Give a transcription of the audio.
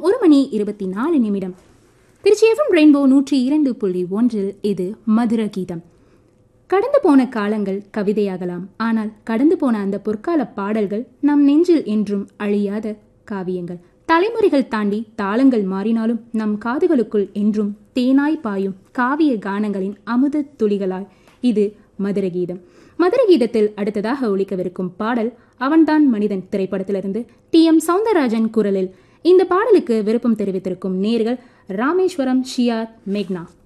ஒரு மணி இருபத்தி நாலு நிமிடம் திருச்சி எஃப்எம் ரெயின்போ நூற்றி இரண்டு புள்ளி ஒன்றில் இது மதுர கீதம் கடந்து போன காலங்கள் கவிதையாகலாம் ஆனால் கடந்து போன அந்த பொற்கால பாடல்கள் நம் நெஞ்சில் என்றும் அழியாத காவியங்கள் தலைமுறைகள் தாண்டி தாளங்கள் மாறினாலும் நம் காதுகளுக்குள் என்றும் தேனாய் பாயும் காவிய கானங்களின் அமுத துளிகளாய் இது மதுர கீதம் மதுர கீதத்தில் அடுத்ததாக ஒழிக்கவிருக்கும் பாடல் அவன்தான் மனிதன் திரைப்படத்திலிருந்து டி எம் சவுந்தரராஜன் குரலில் இந்த பாடலுக்கு விருப்பம் தெரிவித்திருக்கும் நேர்கள் ராமேஸ்வரம் ஷியாத் மேக்னா